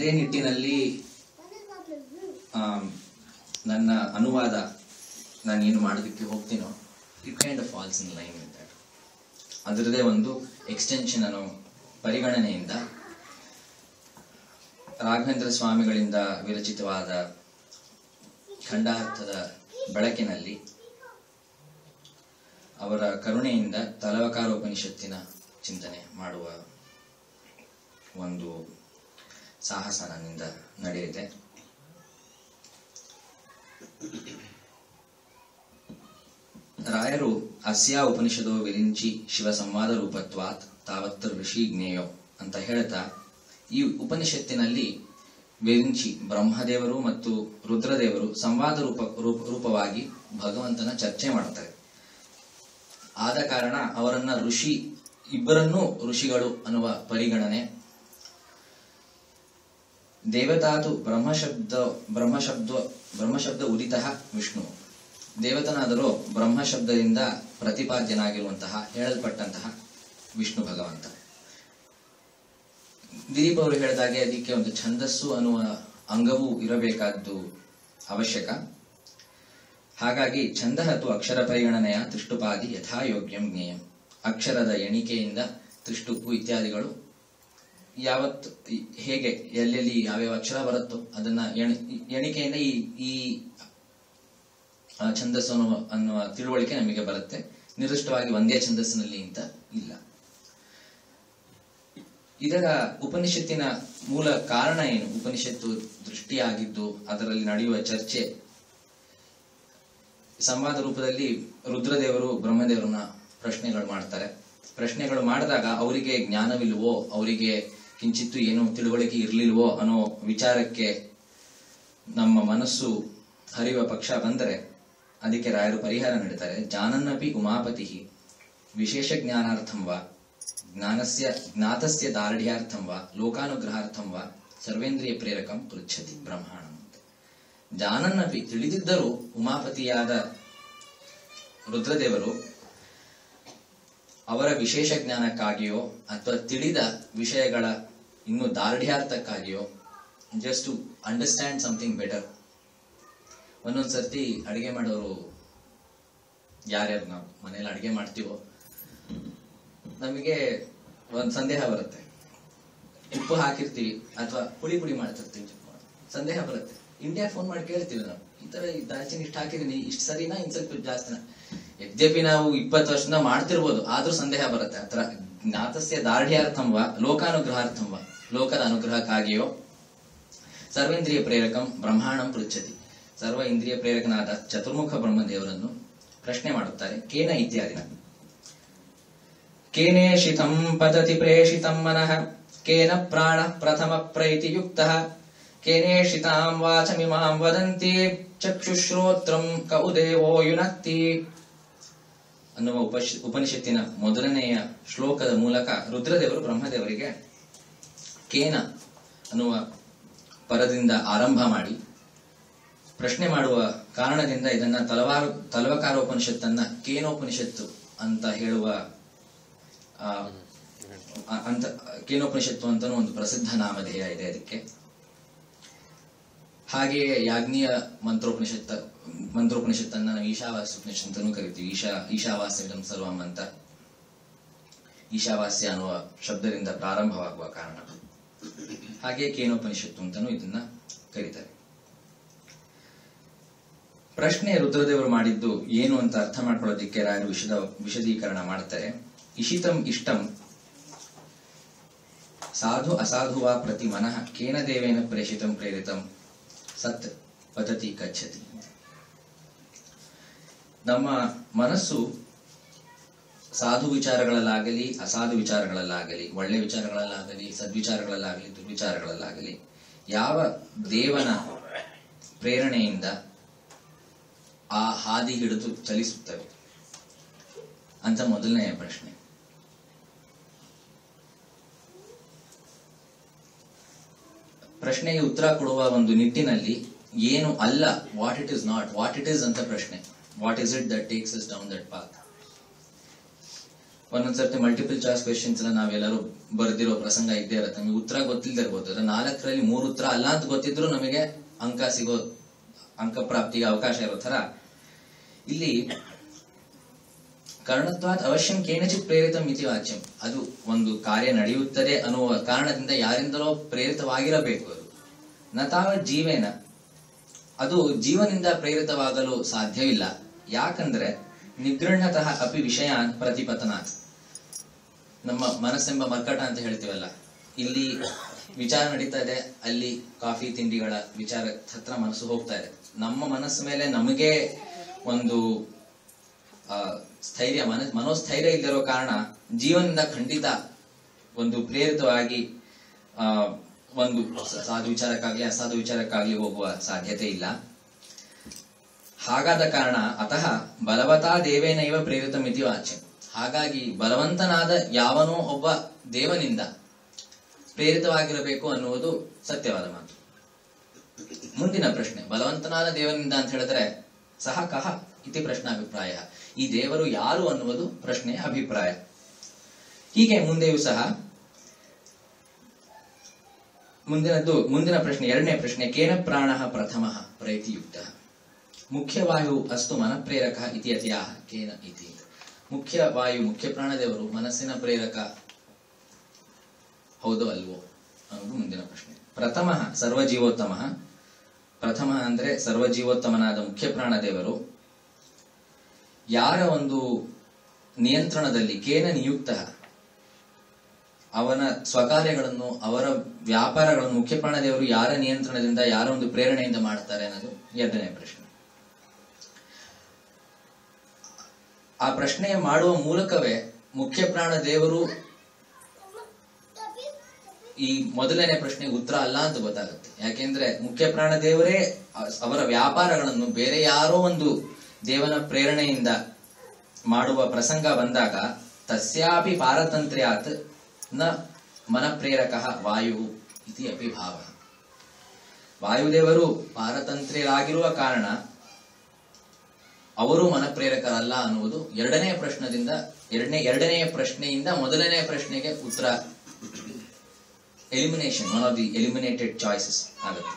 ಅದೇ ನಿಟ್ಟಿನಲ್ಲಿ ಆಮ್, ನನ್ನ ಅನುವಾದ ನಾನು ಏನು ಮಾಡೋದಕ್ಕೆ ಹೋಗ್ತೀನೋ it kind of falls in line with that ಅದರದೇ ಒಂದು ಎಕ್ಸ್ಟೆನ್ಷನ್ ಅನ್ನೋ ಪರಿಗಣನೆಯಿಂದ ರಾಘವೇಂದ್ರ ಸ್ವಾಮಿಗಳಿಂದ ವಿರಚಿತವಾದ ಖಂಡಾರ್ಥದ ಬೆಳಕಿನಲ್ಲಿ ಅವರ ಕರುಣೆಯಿಂದ ತಲವಕಾರೋಪನಿಷತ್ತಿನ ಚಿಂತನೆ ಮಾಡುವ ಒಂದು ಸಾಹಸ ನನ್ನಿಂದ ನಡೆಯುತ್ತೆ ರಾಯರು ಅಸ್ಯಾ ಉಪನಿಷದೋ ವಿರಿಂಚಿ ಶಿವ ಸಂವಾದ ರೂಪತ್ವಾತ್ ತಾವತ್ತು ಋಷಿ ಜ್ಞೇಯೋ ಅಂತ ಹೇಳ್ತಾ ಈ ಉಪನಿಷತ್ತಿನಲ್ಲಿ ವಿರಿಂಚಿ ಬ್ರಹ್ಮದೇವರು ಮತ್ತು ರುದ್ರದೇವರು ಸಂವಾದ ರೂಪ ರೂಪ ರೂಪವಾಗಿ ಭಗವಂತನ ಚರ್ಚೆ ಮಾಡ್ತಾರೆ ಆದ ಕಾರಣ ಅವರನ್ನ ಋಷಿ ಇಬ್ಬರನ್ನೂ ಋಷಿಗಳು ಅನ್ನುವ ಪರಿಗಣನೆ ದೇವತಾತು ಬ್ರಹ್ಮಶಬ್ದ ಬ್ರಹ್ಮಶಬ್ದ ಬ್ರಹ್ಮಶಬ್ದ ಉದಿತ ವಿಷ್ಣು ದೇವತನಾದರೂ ಬ್ರಹ್ಮಶಬ್ದದಿಂದ ಪ್ರತಿಪಾದ್ಯನಾಗಿರುವಂತಹ ಹೇಳಲ್ಪಟ್ಟಂತಹ ವಿಷ್ಣು ಭಗವಂತ ದಿಲೀಪ್ ಅವರು ಹೇಳಿದಾಗೆ ಅದಕ್ಕೆ ಒಂದು ಛಂದಸ್ಸು ಅನ್ನುವ ಅಂಗವೂ ಇರಬೇಕಾದ್ದು ಅವಶ್ಯಕ ಹಾಗಾಗಿ ಛಂದಹತು ಅಕ್ಷರ ಪರಿಗಣನೆಯ ತ್ರಿಷ್ಟುಪಾದಿ ಯಥಾಯೋಗ್ಯಂ ಜ್ಞೇಯಂ ಅಕ್ಷರದ ಎಣಿಕೆಯಿಂದ ತ್ರಿಷ್ಟುಪು ಇತ್ಯಾದಿಗಳು ಯಾವತ್ತು ಈ- ಹೇಗೆ ಎಲ್ಲೆಲ್ಲಿ ಯಾವ್ಯಾವ ಅಕ್ಷರ ಬರುತ್ತೋ ಅದನ್ನ ಎಣಿ ಎಣಿಕೆಯಿಂದ ಈ ಈ ಆ, ಛಂದಸ್ಸು ಅನ್ನುವ ಅನ್ನುವ ತಿಳುವಳಿಕೆ ನಮಗೆ ಬರುತ್ತೆ ನಿರ್ದಿಷ್ಟವಾಗಿ ಒಂದೇ ಛಂದಸ್ಸಿನಲ್ಲಿ ಅಂತ ಇಲ್ಲ ಇದರ ಉಪನಿಷತ್ತಿನ ಮೂಲ ಕಾರಣ ಏನು ಉಪನಿಷತ್ತು ದೃಷ್ಟಿಯಾಗಿದ್ದು ಅದರಲ್ಲಿ ನಡೆಯುವ ಚರ್ಚೆ ಸಂವಾದ ರೂಪದಲ್ಲಿ ರುದ್ರದೇವರು ಬ್ರಹ್ಮದೇವರನ್ನ ಪ್ರಶ್ನೆಗಳು ಮಾಡ್ತಾರೆ ಪ್ರಶ್ನೆಗಳು ಮಾಡಿದಾಗ ಅವರಿಗೆ ಜ್ಞಾನವಿಲ್ವೋ ಅವರಿಗೆ ಕಿಂಚಿತ್ತು ಏನು ತಿಳುವಳಿಕೆ ಇರಲಿಲ್ವೋ ಅನ್ನೋ ವಿಚಾರಕ್ಕೆ ನಮ್ಮ ಮನಸ್ಸು ಹರಿಯುವ ಪಕ್ಷ ಬಂದರೆ ಅದಕ್ಕೆ ರಾಯರು ಪರಿಹಾರ ನೀಡುತ್ತಾರೆ ಜಾನನ್ನಪಿ ಉಮಾಪತಿ ವಿಶೇಷ ಜ್ಞಾನಾರ್ಥಂ ವಾ ಜ್ಞಾನಸ್ಯ ಜ್ಞಾತಸ್ಯ ದಾರ್ಢ್ಯಾರ್ಥಂ ವಾ ಲೋಕಾನುಗ್ರಹಾರ್ಥಂ ವಾ ಸರ್ವೇಂದ್ರಿಯ ಪ್ರೇರಕಂ ಪೃಚ್ಛತಿ ಬ್ರಹ್ಮಾಣಂ ಅಂತ ಜಾನನ್ನಪಿ ತಿಳಿದಿದ್ದರೂ ಉಮಾಪತಿಯಾದ ರುದ್ರದೇವರು ಅವರ ವಿಶೇಷ ಜ್ಞಾನಕ್ಕಾಗಿಯೋ ಅಥವಾ ತಿಳಿದ ವಿಷಯಗಳ ಇನ್ನು ದಾರ್ಢ್ಯಾರ್ಥಕ್ಕಾಗಿಯೋ just to understand something better ಒಂದೊಂದ್ ಸರ್ತಿ ಅಡಿಗೆ ಮಾಡೋರು ಯಾರ್ಯಾರು ನಾವು ಮನೇಲಿ ಅಡಿಗೆ ಮಾಡ್ತೀವೋ ನಮಗೆ ಒಂದ್ ಸಂದೇಹ ಬರುತ್ತೆ ಉಪ್ಪು ಹಾಕಿರ್ತೀವಿ ಅಥವಾ ಪುಡಿ ಪುಡಿ ಮಾಡ್ತಿರ್ತೀವಿ ಸಂದೇಹ ಬರುತ್ತೆ ಇಂಡಿಯಾ ಫೋನ್ ಮಾಡಿ ಕೇಳ್ತೀವಿ ನಾವು ಈ ತರ ಈ ದಾಲ್ಚಿನ್ನಿ ಇಷ್ಟು ಹಾಕಿದೀನಿ ಇಷ್ಟು ಸರಿನಾ ಇನ್ ಸ್ವಲ್ಪ ಜಾಸ್ತಿನ ಯದ್ಯಪಿ ನಾವು ಇಪ್ಪತ್ತು ವರ್ಷದಿಂದ ಮಾಡ್ತಿರ್ಬೋದು ಆದ್ರೂ ಸಂದೇಹ ಬರುತ್ತೆ ಆತರ ಜ್ಞಾತಸ್ಯ ದಾರ್ಢ್ಯಾರ್ಥಂವ ಲೋಕಾನುಗ್ರಹಾರ್ಥಂವ ಲೋಕದ ಅನುಗ್ರಹಕ್ಕಾಗಿಯೋ ಸರ್ವೇಂದ್ರಿಯ ಪ್ರೇರಕಂ ಬ್ರಹ್ಮಾಣಂ ಪೃಚ್ಛತಿ ಸರ್ವ ಇಂದ್ರಿಯ ಪ್ರೇರಕನಾದ ಚತುರ್ಮುಖ ಬ್ರಹ್ಮದೇವರನ್ನು ಪ್ರಶ್ನೆ ಮಾಡುತ್ತಾರೆ ಕೇನ ಇತ್ಯಾದಿನ ಕೇನೇಷಿತಂ ಪತತಿ ಪ್ರೇಷಿತಂ ಮನಃ ಕೇನ ಪ್ರಾಣ ಪ್ರಥಮ ಪ್ರೈತಿಯುಕ್ತಃ ಕೇನೇಷಿತಾಂ ವಾಚಮಿಮಾಂ ವದಂತಿ ಚಕ್ಷುಶ್ರೋತ್ರಂ ಕೌ ದೇವೋ ಯುನಕ್ತಿ ಅನ್ನುವ ಉಪಶ್- ಉಪನಿಷತ್ತಿನ ಮೊದಲನೆಯ ಶ್ಲೋಕದ ಮೂಲಕ ರುದ್ರದೇವರು ಬ್ರಹ್ಮದೇವರಿಗೆ ಕೇನ ಅನ್ನುವ ಪದದಿಂದ ಆರಂಭ ಮಾಡಿ ಪ್ರಶ್ನೆ ಮಾಡುವ ಕಾರಣದಿಂದ ಇದನ್ನ ತಲವಾರು ತಲವಕಾರೋಪನಿಷತ್ತನ್ನ ಕೇನೋಪನಿಷತ್ತು ಅಂತ ಹೇಳುವ ಆ, ಅ- ಅಂತ ಕೇನೋಪನಿಷತ್ತು ಅಂತಾನು ಒಂದು ಪ್ರಸಿದ್ಧ ನಾಮಧೇಯ ಇದೆ ಅದಕ್ಕೆ ಹಾಗೆಯೇ ಯಾಜ್ಞೀಯ ಮಂತ್ರೋಪನಿಷತ್ತ ಮಂತ್ರೋಪನಿಷತ್ತನ್ನ ನಾವು ಈಶಾವಾಸ್ಯ ಉಪನಿಷತ್ ಅಂತಾನೂ ಕರಿತೀವಿ ಈಶಾ ಈಶಾವಾಸ್ಯವಿದಂ ಸರ್ವಂ ಅಂತ ಈಶಾವಾಸ್ಯ ಅನ್ನುವ ಶಬ್ದದಿಂದ ಪ್ರಾರಂಭವಾಗುವ ಕಾರಣ ಹಾಗೆ ಕೇನೋಪನಿಷತ್ತು ಅಂತಾನೂ ಇದನ್ನ ಕರೀತಾರೆ ಪ್ರಶ್ನೆ ರುದ್ರದೇವರು ಮಾಡಿದ್ದು ಏನು ಅಂತ ಅರ್ಥ ಮಾಡ್ಕೊಳ್ಳೋದಿಕ್ಕೆ ರಾಯರು ವಿಶದ ವಿಶದೀಕರಣ ಮಾಡ್ತಾರೆ ಇಶಿತಂ ಇಷ್ಟಂ ಸಾಧು ಅಸಾಧು ವಾ ಪ್ರತಿ ಮನಃ ಕೇನ ದೇವೇನ ಪ್ರೇಷಿತಂ ಪ್ರೇರಿತಂ ಸತ್ ಪತತಿ ಗಚ್ಚತಿ ನಮ್ಮ ಮನಸ್ಸು ಸಾಧು ವಿಚಾರಗಳಲ್ಲಾಗಲಿ ಅಸಾಧು ವಿಚಾರಗಳಲ್ಲಾಗಲಿ ಒಳ್ಳೆ ವಿಚಾರಗಳಲ್ಲಾಗಲಿ ಸದ್ವಿಚಾರಗಳಲ್ಲಾಗಲಿ ದುರ್ವಿಚಾರಗಳಲ್ಲಾಗಲಿ ಯಾವ ದೇವನ ಪ್ರೇರಣೆಯಿಂದ ಆ ಹಾದಿ ಹಿಡಿದು ಚಲಿಸುತ್ತವೆ ಅಂತ ಮೊದಲನೆಯ ಪ್ರಶ್ನೆ ಪ್ರಶ್ನೆಗೆ ಉತ್ತರ ಕೊಡುವ ಒಂದು ನಿಟ್ಟಿನಲ್ಲಿ ಏನು ಅಲ್ಲ what it is not what it is ಅಂತ ಪ್ರಶ್ನೆ what is it that takes is down that path ಒಂದೊಂದ್ಸರ್ತಿ ಮಲ್ಟಿಪಲ್ ಚಾಯ್ಸ್ ಕ್ವೆಶನ್ಸ್ ಎಲ್ಲ ನಾವೆಲ್ಲರೂ ಬರೆದಿರೋ ಪ್ರಸಂಗ ಇದ್ದೇ ಇರುತ್ತೆ ನಮಗೆ ಉತ್ತರ ಗೊತ್ತಿಲ್ಲದೆ ಇರ್ಬೋದು ಅದ್ರ ನಾಲ್ಕರಲ್ಲಿ ಮೂರು ಉತ್ತರ ಅಲ್ಲ ಅಂತ ಗೊತ್ತಿದ್ರು ನಮಗೆ ಅಂಕ ಸಿಗೋ ಅಂಕ ಪ್ರಾಪ್ತಿಗೆ ಅವಕಾಶ ಇರೋ ತರ ಇಲ್ಲಿ ಕರ್ಣತ್ವಾತ್ ಅವಶ್ಯಂ ಕೇನಚಿತ್ ಪ್ರೇರಿತ ಮಿತಿ ವಾಚ್ಯಂ ಅದು ಒಂದು ಕಾರ್ಯ ನಡೆಯುತ್ತದೆ ಅನ್ನುವ ಕಾರಣದಿಂದ ಯಾರಿಂದಲೋ ಪ್ರೇರಿತವಾಗಿರಬೇಕು ಅದು ನ ತಾವ ಜೀವೇನ ಅದು ಜೀವನಿಂದ ಪ್ರೇರಿತವಾಗಲು ಸಾಧ್ಯವಿಲ್ಲ ಯಾಕಂದ್ರೆ ನಿಗೃಹತಃ ಅಪಿ ವಿಷಯಾನ್ ಪ್ರತಿಪತನಾತ್ ನಮ್ಮ ಮನಸ್ಸೆಂಬ ಮರ್ಕಟ ಅಂತ ಹೇಳ್ತೀವಲ್ಲ ಇಲ್ಲಿ ವಿಚಾರ ನಡೀತಾ ಇದೆ ಅಲ್ಲಿ ಕಾಫಿ ತಿಂಡಿಗಳ ವಿಚಾರ ಹತ್ರ ಮನಸ್ಸು ಹೋಗ್ತಾ ಇದೆ ನಮ್ಮ ಮನಸ್ಸು ಮೇಲೆ ನಮಗೆ ಒಂದು ಆ, ಸ್ಥೈರ್ಯ ಮನ ಮನೋಸ್ಥೈರ್ಯ ಇಲ್ಲಿರೋ ಕಾರಣ ಜೀವನದಿಂದ ಖಂಡಿತ ಒಂದು ಪ್ರೇರಿತವಾಗಿ ಆ ಒಂದು ಸ- ಸಾಧು ವಿಚಾರಕ್ಕಾಗ್ಲಿ ಅಸಾಧು ವಿಚಾರಕ್ಕಾಗ್ಲಿ ಹೋಗುವ ಸಾಧ್ಯತೆ ಇಲ್ಲ ಹಾಗಾದ ಕಾರಣ ಅತಃ ಬಲವತಾ ದೇವೇನೈವ ಪ್ರೇರಿತ ಮಿತಿ ವಾಚ್ಯ ಹಾಗಾಗಿ ಬಲವಂತನಾದ ಯಾವನೋ ಒಬ್ಬ ದೇವನಿಂದ ಪ್ರೇರಿತವಾಗಿರಬೇಕು ಅನ್ನುವುದು ಸತ್ಯವಾದ ಮಾತು ಮುಂದಿನ ಪ್ರಶ್ನೆ ಬಲವಂತನಾದ ದೇವನಿಂದ ಅಂತ ಹೇಳಿದ್ರೆ ಸಹ ಕಹ ಇತಿ ಪ್ರಶ್ನಾಭಿಪ್ರಾಯ ಈ ದೇವರು ಯಾರು ಅನ್ನುವುದು ಪ್ರಶ್ನೆಯ ಅಭಿಪ್ರಾಯ ಹೀಗೆ ಮುಂದೆಯೂ ಸಹ ಮುಂದಿನದ್ದು ಮುಂದಿನ ಪ್ರಶ್ನೆ ಎರಡನೇ ಪ್ರಶ್ನೆ ಕೇನ ಪ್ರಾಣ ಪ್ರಥಮ ಪ್ರೈತಿಯುಕ್ತ ಮುಖ್ಯವಾಯು ಅಸ್ತು ಮನಪ್ರೇರಕ ಇತಿ ಅತಿಯಾಹ ಕೇನ ಇತಿ ಮುಖ್ಯ ವಾಯು ಮುಖ್ಯ ಪ್ರಾಣದೇವರು ಮನಸ್ಸಿನ ಪ್ರೇರಕ ಹೌದೋ ಅಲ್ವೋ ಅನ್ನೋದು ಮುಂದಿನ ಪ್ರಶ್ನೆ ಪ್ರಥಮ ಸರ್ವಜೀವೋತ್ತಮ ಪ್ರಥಮ ಅಂದ್ರೆ ಸರ್ವಜೀವೋತ್ತಮನಾದ ಮುಖ್ಯ ಪ್ರಾಣದೇವರು ಯಾರ ಒಂದು ನಿಯಂತ್ರಣದಲ್ಲಿ ಕೇನ ನಿಯುಕ್ತ ಅವನ ಸ್ವಕಾರ್ಯಗಳನ್ನು ಅವರ ವ್ಯಾಪಾರಗಳನ್ನು ಮುಖ್ಯ ಪ್ರಾಣದೇವರು ಯಾರ ನಿಯಂತ್ರಣದಿಂದ ಯಾರ ಒಂದು ಪ್ರೇರಣೆಯಿಂದ ಮಾಡ್ತಾರೆ ಅನ್ನೋದು ಎರಡನೇ ಪ್ರಶ್ನೆ ಆ ಪ್ರಶ್ನೆ ಮಾಡುವ ಮೂಲಕವೇ ಮುಖ್ಯ ಪ್ರಾಣ ದೇವರು ಈ ಮೊದಲನೇ ಪ್ರಶ್ನೆಗೆ ಉತ್ತರ ಅಲ್ಲ ಅಂತ ಗೊತ್ತಾಗುತ್ತೆ ಯಾಕೆಂದ್ರೆ ಮುಖ್ಯ ಪ್ರಾಣ ದೇವರೇ ಅ- ಅವರ ವ್ಯಾಪಾರಗಳನ್ನು ಬೇರೆ ಯಾರೋ ಒಂದು ದೇವನ ಪ್ರೇರಣೆಯಿಂದ ಮಾಡುವ ಪ್ರಸಂಗ ಬಂದಾಗ ತಸ್ಯಾಪಿ ಪಾರತಂತ್ರ್ಯಾತ್ ನ ಮನಪ್ರೇರಕ ವಾಯು ಇತಿ ಅಪಿ ಭಾವ ವಾಯುದೇವರು ಪಾರತಂತ್ರ್ಯರಾಗಿರುವ ಕಾರಣ ಅವರು ಮನಪ್ರೇರಕರಲ್ಲ ಅನ್ನುವುದು ಎರಡನೇ ಪ್ರಶ್ನದಿಂದ ಎರಡನೇ ಎರಡನೆಯ ಪ್ರಶ್ನೆಯಿಂದ ಮೊದಲನೇ ಪ್ರಶ್ನೆಗೆ ಉತ್ತರ elimination one of the eliminated choices ಆಗುತ್ತೆ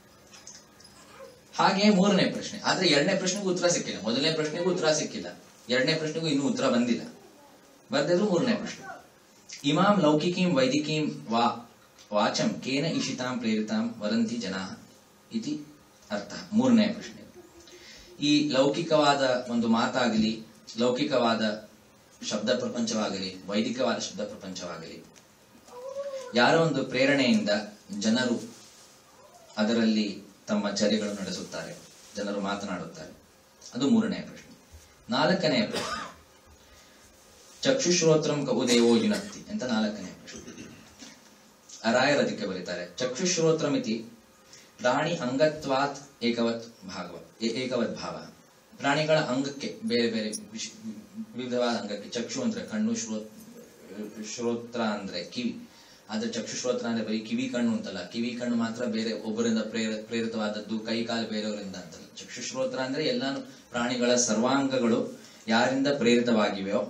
ಹಾಗೆ ಮೂರನೇ ಪ್ರಶ್ನೆ ಆದ್ರೆ ಎರಡನೇ ಪ್ರಶ್ನೆಗೂ ಉತ್ತರ ಸಿಕ್ಕಿಲ್ಲ ಮೊದಲನೇ ಪ್ರಶ್ನೆಗೂ ಉತ್ತರ ಸಿಕ್ಕಿಲ್ಲ ಎರಡನೇ ಪ್ರಶ್ನೆಗೂ ಇನ್ನೂ ಉತ್ತರ ಬಂದಿಲ್ಲ ಬರ್ದಿದ್ರು ಮೂರನೇ ಪ್ರಶ್ನೆ ಇಮಾಂ ಲೌಕಿಕೀಂ ವೈದಿಕೀಂ ವಾ ವಾಚಂ ಕೇನ ಇಷಿತಾಂ ಪ್ರೇರಿತಾಂ ವದಂತಿ ಜನಾ ಇತಿ ಅರ್ಥ ಮೂರನೇ ಪ್ರಶ್ನೆ ಈ ಲೌಕಿಕವಾದ ಒಂದು ಮಾತಾಗಲಿ ಲೌಕಿಕವಾದ ಶಬ್ದ ಪ್ರಪಂಚವಾಗಲಿ ವೈದಿಕವಾದ ಶಬ್ದ ಪ್ರಪಂಚವಾಗಲಿ ಯಾರ ಒಂದು ಪ್ರೇರಣೆಯಿಂದ ಜನರು ಅದರಲ್ಲಿ ತಮ್ಮ ಚರ್ಯಗಳು ನಡೆಸುತ್ತಾರೆ ಜನರು ಮಾತನಾಡುತ್ತಾರೆ ಅದು ಮೂರನೇ ಪ್ರಶ್ನೆ ನಾಲ್ಕನೆಯ ಪ್ರಶ್ನೆ ಚಕ್ಷುಶ್ರೋತ್ರಂ ಕವು ದೇವೋ ಯುನಕ್ತಿ ಅಂತ ನಾಲ್ಕನೇ ಪ್ರಶ್ನೆ ಅರಾಯರ್ ಅದಕ್ಕೆ ಬರೀತಾರೆ ಚಕ್ಷುಶ್ರೋತ್ರಂ ಇತಿ ಪ್ರಾಣಿ ಅಂಗತ್ವಾತ್ ಏಕವತ್ ಭಾಗವ ಏ- ಏಕವತ್ ಭಾವ ಪ್ರಾಣಿಗಳ ಅಂಗಕ್ಕೆ ಬೇರೆ ಬೇರೆ ವಿಶ್- ವಿವಿಧವಾದ ಅಂಗಕ್ಕೆ ಚಕ್ಷು ಅಂದ್ರೆ ಕಣ್ಣು ಶ್ರೋ ಶ್ರೋತ್ರ ಅಂದ್ರೆ ಕಿವಿ ಆದ್ರೆ ಚಕ್ಷುಶ್ರೋತ್ರ ಅಂದ್ರೆ ಬರೀ ಕಿವಿ ಕಣ್ಣು ಅಂತಲ್ಲ ಕಿವಿ ಕಣ್ಣು ಮಾತ್ರ ಬೇರೆ ಒಬ್ಬರಿಂದ ಪ್ರೇರ ಪ್ರೇರಿತವಾದದ್ದು ಕೈ ಕಾಲು ಬೇರೆಯವರಿಂದ ಅಂತಲ್ಲ ಚಕ್ಷುಶ್ರೋತ್ರ ಅಂದ್ರೆ ಎಲ್ಲಾನು ಪ್ರಾಣಿಗಳ ಸರ್ವಾಂಗಗಳು ಯಾರಿಂದ ಪ್ರೇರಿತವಾಗಿವೆಯೋ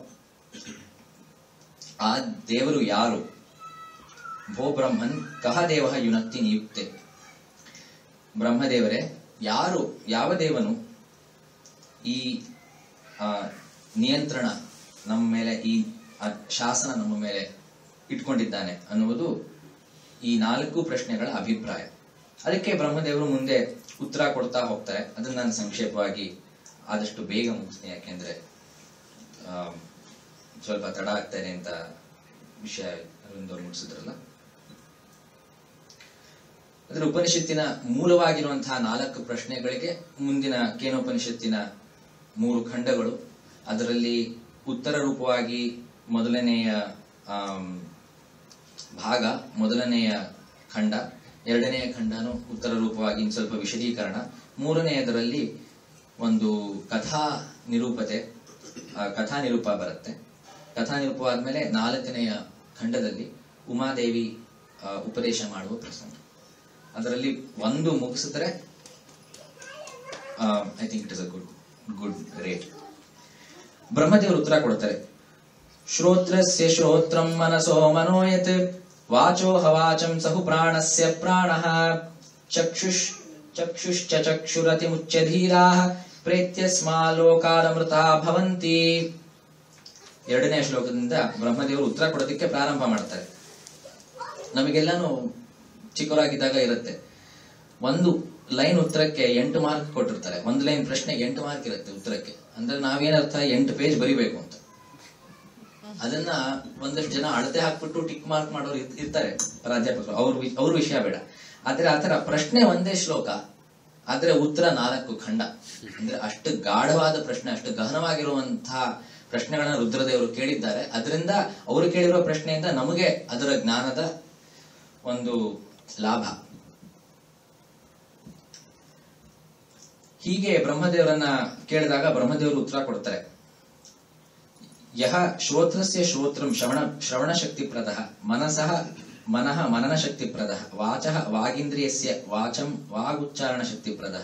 ಆ ದೇವರು ಯಾರು ಭೋ ಬ್ರಹ್ಮನ್ ಕಹ ದೇವ ಯುನಕ್ತಿ ನಿಯುಕ್ತೆ ಬ್ರಹ್ಮದೇವರೇ ಯಾರು ಯಾವ ದೇವನು ಈ ಆ, ನಿಯಂತ್ರಣ ನಮ್ಮ ಮೇಲೆ ಈ ಆ ಶಾಸನ ನಮ್ಮ ಮೇಲೆ ಇಟ್ಕೊಂಡಿದ್ದಾನೆ ಅನ್ನುವುದು ಈ ನಾಲ್ಕು ಪ್ರಶ್ನೆಗಳ ಅಭಿಪ್ರಾಯ ಅದಕ್ಕೆ ಬ್ರಹ್ಮದೇವರು ಮುಂದೆ ಉತ್ತರ ಕೊಡ್ತಾ ಹೋಗ್ತಾರೆ ಅದನ್ನ ನಾನು ಸಂಕ್ಷೇಪವಾಗಿ ಆದಷ್ಟು ಬೇಗ ಮುಗಿಸ್ತೀನಿ ಯಾಕೆಂದ್ರೆ ಆ, ಸ್ವಲ್ಪ ತಡ ಆಗ್ತಾ ಇದೆ ಅಂತ ವಿಷಯ ಅರವಿಂದ್ ಮುಗಿಸಿದ್ರಲ್ಲ ಅದರ ಉಪನಿಷತ್ತಿನ ಮೂಲವಾಗಿರುವಂತಹ ನಾಲ್ಕು ಪ್ರಶ್ನೆಗಳಿಗೆ ಮುಂದಿನ ಕೇನೋಪನಿಷತ್ತಿನ ಮೂರು ಖಂಡಗಳು ಅದರಲ್ಲಿ ಉತ್ತರ ರೂಪವಾಗಿ ಮೊದಲನೆಯ ಆಮ್, ಭಾಗ ಮೊದಲನೆಯ ಖಂಡ ಎರಡನೆಯ ಖಂಡನು ಉತ್ತರ ರೂಪವಾಗಿ ಇನ್ನು ಸ್ವಲ್ಪ ವಿಶದೀಕರಣ ಮೂರನೆಯದರಲ್ಲಿ ಒಂದು ಕಥಾ ನಿರೂಪತೆ ಆ, ಕಥಾ ನಿರೂಪ ಬರುತ್ತೆ ಕಥಾ ನಿರೂಪ ಆದ್ಮೇಲೆ ನಾಲ್ಕನೆಯ ಖಂಡದಲ್ಲಿ ಉಮಾದೇವಿ ಆ, ಉಪದೇಶ ಮಾಡುವ ಪ್ರಸಂಗ ಅದರಲ್ಲಿ ಒಂದು ಮುಗಿಸಿದ್ರೆ I think it is a good good rate ಬ್ರಹ್ಮದೇವರು ಉತ್ತರ ಕೊಡ್ತಾರೆ श्रोत्रस्य श्रोत्रं मनसो मनो यत् वाचो हवाचं सहु प्राणस्य प्राणः चक्षुष चक्षुश्च चक्षुरतिमुच्य धीराः ಪ್ರೇತ್ಯಸ್ಮಾ ಲೋಕಾಲಮೃತ ಭವಂತಿ ಎರಡನೇ ಶ್ಲೋಕದಿಂದ ಬ್ರಹ್ಮದೇವರು ಉತ್ತರ ಕೊಡೋದಕ್ಕೆ ಪ್ರಾರಂಭ ಮಾಡ್ತಾರೆ ನಮಗೆಲ್ಲಾನು ಚಿಕ್ಕವರಾಗಿದ್ದಾಗ ಇರುತ್ತೆ ಒಂದು ಲೈನ್ ಉತ್ತರಕ್ಕೆ ಎಂಟು ಮಾರ್ಕ್ ಕೊಟ್ಟಿರ್ತಾರೆ ಒಂದು ಲೈನ್ ಪ್ರಶ್ನೆ ಎಂಟು ಮಾರ್ಕ್ ಇರುತ್ತೆ ಉತ್ತರಕ್ಕೆ ಅಂದ್ರೆ ನಾವೇನರ್ಥ ಎಂಟು ಪೇಜ್ ಬರಿಬೇಕು ಅಂತ ಅದನ್ನ ಒಂದಷ್ಟು ಜನ ಅಳತೆ ಹಾಕ್ಬಿಟ್ಟು ಟಿಕ್ ಮಾರ್ಕ್ ಮಾಡೋರು ಇರ್- ಇರ್ತಾರೆ ಪ್ರಾಧ್ಯಾಪಕರು ಅವ್ರ ವಿ- ಅವ್ರ ವಿಷಯ ಬೇಡ ಆದ್ರೆ ಆತರ ಪ್ರಶ್ನೆ ಒಂದೇ ಶ್ಲೋಕ ಆದ್ರೆ ಉತ್ತರ ನಾಲ್ಕು ಖಂಡ ಅಂದ್ರೆ ಅಷ್ಟು ಗಾಢವಾದ ಪ್ರಶ್ನೆ ಅಷ್ಟು ಗಹನವಾಗಿರುವಂತಹ ಪ್ರಶ್ನೆಗಳನ್ನ ರುದ್ರದೇವರು ಕೇಳಿದ್ದಾರೆ ಅದರಿಂದ ಅವರು ಕೇಳಿರೋ ಪ್ರಶ್ನೆಯಿಂದ ನಮಗೆ ಅದರ ಜ್ಞಾನದ ಒಂದು ಲಾಭ ಹೀಗೆ ಬ್ರಹ್ಮದೇವರನ್ನ ಕೇಳಿದಾಗ ಬ್ರಹ್ಮದೇವರು ಉತ್ತರ ಕೊಡ್ತಾರೆ ಯಹ ಶ್ರೋತ್ರಸ್ಯ ಶ್ರೋತ್ರಂ ಶ್ರವಣ ಶ್ರವಣ ಶಕ್ತಿಪ್ರದ ಮನಸಃ ಮನಃ ಮನನ ಶಕ್ತಿಪ್ರದ ವಾಚಃ ವಾಗೀಂದ್ರಿಯಸ್ಯ ವಾಚಂ ವಾಗುಚ್ಚಾರಣ ಶಕ್ತಿಪ್ರದ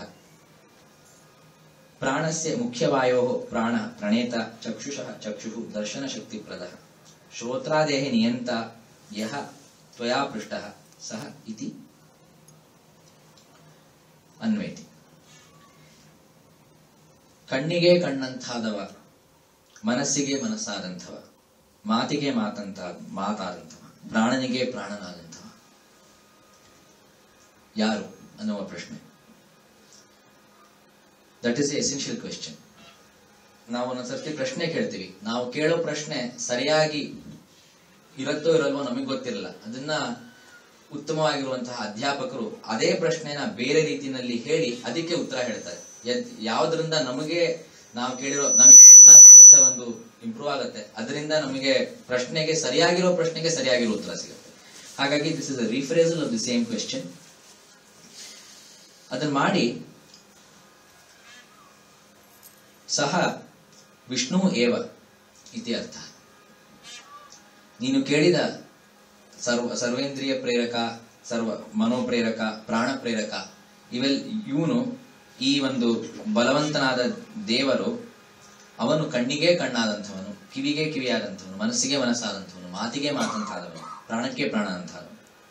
ಪ್ರಾಣಸ್ಯ ಮುಖ್ಯವಾಯೋ ಪ್ರಾಣ ಪ್ರಣೇತ ಚಕ್ಷುಷಃ ಚಕ್ಷುಃ ದರ್ಶನ ಶಕ್ತಿಪ್ರದ ಶ್ರೋತ್ರಾದೇಹ ನಿಯಂತ ಯಹ ತ್ವಯಾ ಪೃಷ್ಟಃ ಸಹ ಇತಿ ಅನ್ವೇತಿ ಕಣ್ಣಿಗೆ ಕಣ್ಣಂತಾದವ ಮನಸ್ಸಿಗೆ ಮನಸ್ಸಾದಂಥವ ಮಾತಿಗೆ ಮಾತಂತ ಮಾತಾದಂಥವ ಪ್ರಾಣನಿಗೆ ಪ್ರಾಣನಾದಂಥವ ಯಾರು ಅನ್ನುವ ಪ್ರಶ್ನೆ ದಟ್ ಇಸ್ ಎಸೆನ್ಷಿಯಲ್ ಕ್ವೆಶ್ಚನ್ ನಾವು ಒಂದೊಂದ್ಸರ್ತಿ ಪ್ರಶ್ನೆ ಕೇಳ್ತೀವಿ ನಾವು ಕೇಳೋ ಪ್ರಶ್ನೆ ಸರಿಯಾಗಿ ಇರತ್ತೋ ಇರಲ್ವೋ ನಮಗೆ ಗೊತ್ತಿರಲ್ಲ ಅದನ್ನ ಉತ್ತಮವಾಗಿರುವಂತಹ ಅಧ್ಯಾಪಕರು ಅದೇ ಪ್ರಶ್ನೆನ ಬೇರೆ ರೀತಿನಲ್ಲಿ ಹೇಳಿ ಅದಕ್ಕೆ ಉತ್ತರ ಹೇಳ್ತಾರೆ ಯದ್- ಯಾವ್ದ್ರಿಂದ ನಮಗೆ ನಾವು ಕೇಳಿರೋ ನಮಗೆ ಕಲ್ಪನಾ ಸಾಮರ್ಥ್ಯ ಒಂದು ಇಂಪ್ರೂವ್ ಆಗುತ್ತೆ ಅದರಿಂದ ನಮಗೆ ಪ್ರಶ್ನೆಗೆ ಸರಿಯಾಗಿರೋ ಪ್ರಶ್ನೆಗೆ ಸರಿಯಾಗಿರೋ ಉತ್ತರ ಸಿಗುತ್ತೆ ಹಾಗಾಗಿ this is a rephrasal of the same question ಅದನ್ನ ಮಾಡಿ ಸಹ ವಿಷ್ಣು ಏವ ಇತಿ ಅರ್ಥ ನೀನು ಕೇಳಿದ ಸರ್ವ ಸರ್ವೇಂದ್ರಿಯ ಪ್ರೇರಕ ಸರ್ವ ಮನೋಪ್ರೇರಕ ಪ್ರಾಣ ಪ್ರೇರಕ ಇವೆಲ್ ಇವನು ಈ ಒಂದು ಬಲವಂತನಾದ ದೇವರು ಅವನು ಕಣ್ಣಿಗೆ ಕಣ್ಣಾದಂಥವನು ಕಿವಿಗೆ ಕಿವಿಯಾದಂಥವನು ಮನಸ್ಸಿಗೆ ಮನಸ್ಸಾದಂಥವನು ಮಾತಿಗೆ ಮಾತಂತಾದವನು ಪ್ರಾಣಕ್ಕೆ ಪ್ರಾಣ ಅಂತಾದವನು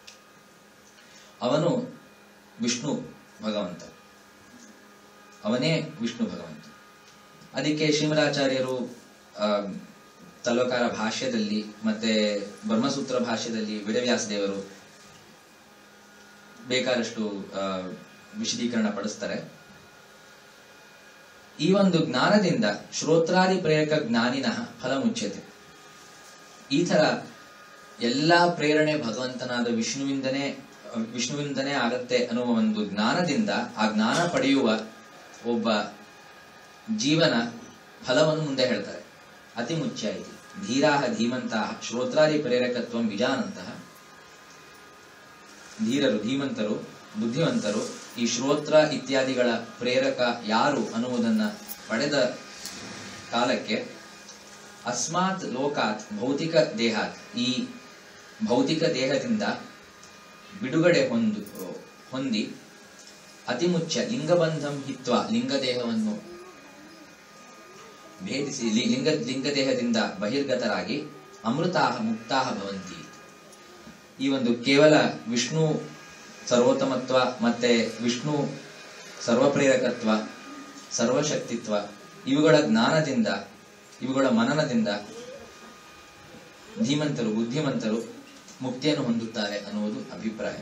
ಅವನು ವಿಷ್ಣು ಭಗವಂತ ಅವನೇ ವಿಷ್ಣು ಭಗವಂತ ಅದಕ್ಕೆ ಶ್ರೀಮದಾಚಾರ್ಯರು ಆ, ತಲೋಕಾರ ಭಾಷ್ಯದಲ್ಲಿ ಮತ್ತೆ ಬ್ರಹ್ಮಸೂತ್ರ ಭಾಷ್ಯದಲ್ಲಿ ವೇದವ್ಯಾಸ ದೇವರು ಬೇಕಾದಷ್ಟು ಆ, ವಿಶದೀಕರಣ ಪಡಿಸ್ತಾರೆ ಈ ಒಂದು ಜ್ಞಾನದಿಂದ ಶ್ರೋತ್ರಾದಿ ಪ್ರೇರಕ ಜ್ಞಾನಿನ ಫಲ ಮುಚ್ಚತೆ ಈ ತರ ಎಲ್ಲಾ ಪ್ರೇರಣೆ ಭಗವಂತನಾದ ವಿಷ್ಣುವಿಂದನೇ ವಿಷ್ಣುವಿಂದನೇ ಆಗತ್ತೆ ಅನ್ನುವ ಒಂದು ಜ್ಞಾನದಿಂದ ಆ ಜ್ಞಾನ ಪಡೆಯುವ ಒಬ್ಬ ಜೀವನ ಫಲವನ್ನು ಮುಂದೆ ಹೇಳ್ತಾರೆ ಅತಿ ಮುಖ್ಯ ಇದೆ ಧೀರಾಹ ಧೀಮಂತಹ ಶ್ರೋತ್ರಾದಿ ಪ್ರೇರಕತ್ವ ವಿಜಾನಂತಹ ಧೀರರು ಧೀಮಂತರು ಬುದ್ಧಿವಂತರು ಈ ಶ್ರೋತ್ರ ಇತ್ಯಾದಿಗಳ ಪ್ರೇರಕ ಯಾರು ಅನ್ನುವುದನ್ನ ಪಡೆದ ಕಾಲಕ್ಕೆ ಅಸ್ಮಾತ್ ಲೋಕಾತ್ ಭೌತಿಕ ದೇಹಾತ್ ಈ ಭೌತಿಕ ದೇಹದಿಂದ ಬಿಡುಗಡೆ ಹೊಂದು ಹೊಂದಿ ಅತಿಮುಚ್ಚ ಲಿಂಗಬಂಧಂ ಹಿತ್ವ ಲಿಂಗದೇಹವನ್ನು ಭೇದಿಸಿ ಲಿ- ಲಿಂಗ ಲಿಂಗದೇಹದಿಂದ ಬಹಿರ್ಗತರಾಗಿ ಅಮೃತಾಹ ಮುಕ್ತಾಹ ಭವಂತಿ ಈ ಒಂದು ಕೇವಲ ವಿಷ್ಣು ಸರ್ವೋತ್ತಮತ್ವ ಮತ್ತೆ ವಿಷ್ಣು ಸರ್ವಪ್ರೇರಕತ್ವ ಸರ್ವಶಕ್ತಿತ್ವ ಇವುಗಳ ಜ್ಞಾನದಿಂದ ಇವುಗಳ ಮನನದಿಂದ ಧೀಮಂತರು ಬುದ್ಧಿಮಂತರು ಮುಕ್ತಿಯನ್ನು ಹೊಂದುತ್ತಾರೆ ಅನ್ನುವುದು ಅಭಿಪ್ರಾಯ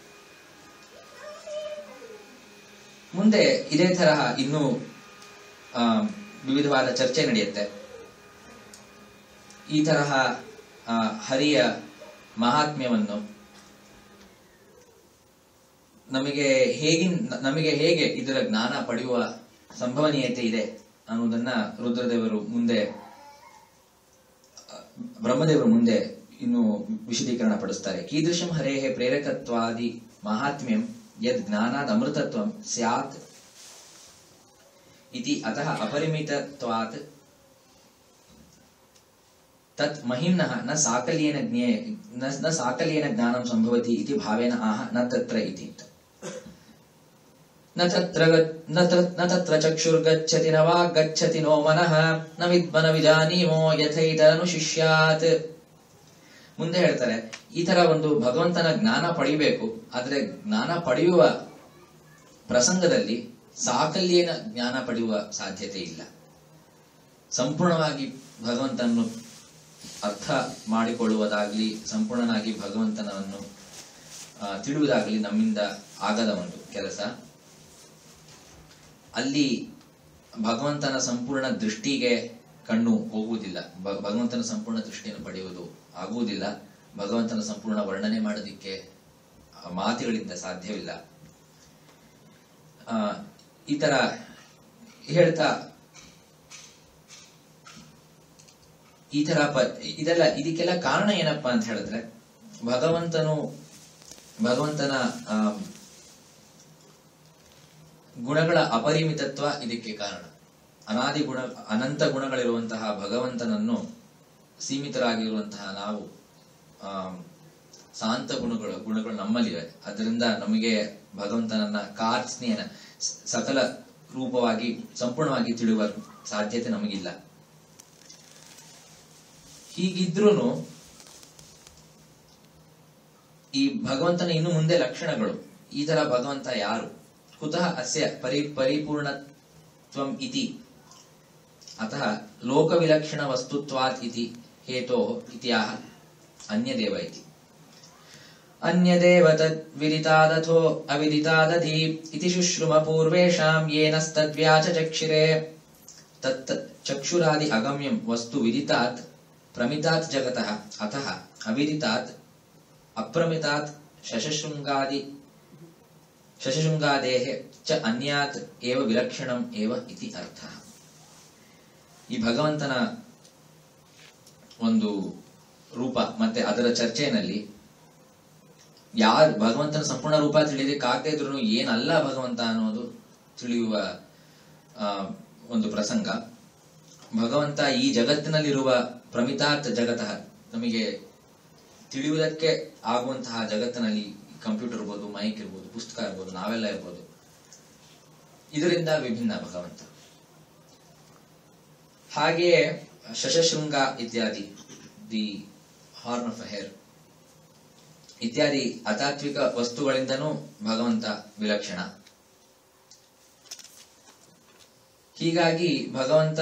ಮುಂದೆ ಇದೇ ತರಹ ಇನ್ನೂ ಆ, ವಿವಿಧವಾದ ಚರ್ಚೆ ನಡೆಯುತ್ತೆ ಈ ತರಹ ಆ, ಹರಿಯ ಮಹಾತ್ಮ್ಯವನ್ನು ನಮಗೆ ಹೇಗಿನ್ ನಮಗೆ ಹೇಗೆ ಇದರ ಜ್ಞಾನ ಪಡೆಯುವ ಸಂಭವನೀಯತೆ ಇದೆ ಅನ್ನೋದನ್ನ ರುದ್ರದೇವರು ಮುಂದೆ ಆ, ಬ್ರಹ್ಮದೇವರು ಮುಂದೆ ಇನ್ನು ವಿಶದೀಕರಣ ಪಡಿಸ್ತಾರೆ ಕೀದೃಶಂ ಹರೇಹ ಪ್ರೇರಕತ್ವಾದಿ ಮಹಾತ್ಮ್ಯಂ ಯದ್ ಜ್ಞಾನಾದ್ ಅಮೃತತ್ವಂ ಸ್ಯಾತ್ ಇತಿ ಅತಃ ಅಪರಿಮಿತತ್ವಾತ್ ತತ್ ಮಹಿಮ್ನಃ ನ ಸಾಕಲ್ಯೇನ ಜ್ಞೇ ನ ನ ಸಾಕಲ್ಯೇನ ಜ್ಞಾನಂ ಸಂಭವತಿ ಇತಿ ಭಾವೇನ ಆಹ ನ ತತ್ರ ಇತಿ ಅಂತ ನ ತತ್ರ ಗ- ನ ತ- ನ ತತ್ರ ಚಕ್ಷುರ್ಗಚ್ಚತಿ ನ ವಾಗ್ಗಚ್ಚತಿ ನೋ ಮನಃ ನ ವಿದ್ಮನ ವಿಜಾನೀಮೋ ಯಥೈತನು ಶಿಷ್ಯಾತ್ ಮುಂದೆ ಹೇಳ್ತಾರೆ ಈ ತರ ಒಂದು ಭಗವಂತನ ಜ್ಞಾನ ಪಡೆಯಬೇಕು ಆದ್ರೆ ಜ್ಞಾನ ಪಡೆಯುವ ಪ್ರಸಂಗದಲ್ಲಿ ಸಾಕಲ್ಯೇನ ಜ್ಞಾನ ಪಡೆಯುವ ಸಾಧ್ಯತೆ ಇಲ್ಲ ಸಂಪೂರ್ಣವಾಗಿ ಭಗವಂತನನ್ನು ಅರ್ಥ ಮಾಡಿಕೊಳ್ಳುವುದಾಗ್ಲಿ ಸಂಪೂರ್ಣನಾಗಿ ಭಗವಂತನನ್ನು ಆ, ತಿಳಿಯುವುದಾಗ್ಲಿ ನಮ್ಮಿಂದ ಆಗದ ಒಂದು ಕೆಲಸ ಅಲ್ಲಿ ಭಗವಂತನ ಸಂಪೂರ್ಣ ದೃಷ್ಟಿಗೆ ಕಣ್ಣು ಹೋಗುವುದಿಲ್ಲ ಭ- ಭಗವಂತನ ಸಂಪೂರ್ಣ ದೃಷ್ಟಿಯನ್ನು ಪಡೆಯುವುದು ಆಗುವುದಿಲ್ಲ ಭಗವಂತನ ಸಂಪೂರ್ಣ ವರ್ಣನೆ ಮಾಡೋದಿಕ್ಕೆ ಆ, ಮಾತುಗಳಿಂದ ಸಾಧ್ಯವಿಲ್ಲ ಆ, ಈ ತರ ಹೇಳ್ತಾ ಈ ತರ ಪ ಇದೆಲ್ಲ ಇದಕ್ಕೆಲ್ಲ ಕಾರಣ ಏನಪ್ಪಾ ಅಂತ ಹೇಳಿದ್ರೆ ಭಗವಂತನು ಭಗವಂತನ ಆ, ಗುಣಗಳ ಅಪರಿಮಿತತ್ವ ಇದಕ್ಕೆ ಕಾರಣ ಅನಾದಿ ಗುಣ ಅನಂತ ಗುಣಗಳಿರುವಂತಹ ಭಗವಂತನನ್ನು ಸೀಮಿತರಾಗಿರುವಂತಹ ನಾವು ಆ ಶಾಂತ ಗುಣಗಳು ಗುಣಗಳು ನಮ್ಮಲ್ಲಿವೆ ಅದರಿಂದ ನಮಗೆ ಭಗವಂತನನ್ನ ಕಾರ್ಸ್ನೇನ ಸಕಲ ರೂಪವಾಗಿ ಸಂಪೂರ್ಣವಾಗಿ ತಿಳಿಯುವ ಸಾಧ್ಯತೆ ನಮಗಿಲ್ಲ ಹೀಗಿದ್ರೂನು ಈ ಭಗವಂತನ ಇನ್ನು ಮುಂದೆ ಲಕ್ಷಣಗಳು ಈ ತರ ಭಗವಂತ ಯಾರು ಕುತಃ ಅಸ್ಯ ಪರಿ ಪರಿಪೂರ್ಣತ್ವಂ ಇತಿ ಅತಃ ಲೋಕವಿಲಕ್ಷಣ ವಸ್ತುತ್ವಾತ್ ಇತಿ ಹೇತೋ ಇತ್ಯಾಹ ಅನ್ಯದೇವ ಇತಿ ಅನ್ಯದೇವ ತದ್ ವಿದಿತಾದಥೋ ಅವಿದಿತಾದಧಿ ಇತಿ ಶುಶ್ರುಮ ಪೂರ್ವೇಷಾಂ ಯೇನಸ್ತದ್ವ್ಯಾಚಚಕ್ಷಿರೆ ತತ್ ಚಕ್ಷುರಾದಿ ಅಗಮ್ಯಂ ವಸ್ತು ವಿದಿತಾತ್ ಪ್ರಮಿತಾತ್ ಜಗತಃ ಅತಃ ಅವಿದಿತಾತ್ ಅಪ್ರಮಿತಾತ್ ಶಶಶೃಂಗಾದಿ ಶಶಶೃಂಗಾದೇಹ ಚ ಅನ್ಯಾತ್ ಏವ ವಿಲಕ್ಷಣಂ ಏವ ಇತಿ ಅರ್ಥ ಈ ಭಗವಂತನ ಒಂದು ರೂಪ ಮತ್ತೆ ಅದರ ಚರ್ಚೆಯಲ್ಲಿ ಯಾರು ಭಗವಂತನ ಸಂಪೂರ್ಣ ರೂಪ ತಿಳಿದಕ್ಕಾಗದೇ ಇದ್ರು ಏನಲ್ಲ ಭಗವಂತ ಅನ್ನೋದು ತಿಳಿಯುವ ಆ, ಒಂದು ಪ್ರಸಂಗ ಭಗವಂತ ಈ ಜಗತ್ತಿನಲ್ಲಿರುವ ಪ್ರಮಿತಾತ್ ಜಗತಃ ನಮಗೆ ತಿಳಿಯುವುದಕ್ಕೆ ಆಗುವಂತಹ ಜಗತ್ತಿನಲ್ಲಿ ಕಂಪ್ಯೂಟರ್ ಇರ್ಬೋದು ಮೈಕ್ ಇರ್ಬೋದು ಪುಸ್ತಕ ಇರ್ಬೋದು ನಾವೆಲ್ಲ ಇರ್ಬೋದು ಇದರಿಂದ ವಿಭಿನ್ನ ಭಗವಂತ ಹಾಗೆಯೇ ಶಶಶೃಂಗ ಇತ್ಯಾದಿ ದಿ ಹಾರ್ನ್ ಆಫ್ ಹೇರ್ ಇತ್ಯಾದಿ ಅತಾತ್ವಿಕ ವಸ್ತುಗಳಿಂದನೂ ಭಗವಂತ ವಿಲಕ್ಷಣ ಹೀಗಾಗಿ ಭಗವಂತ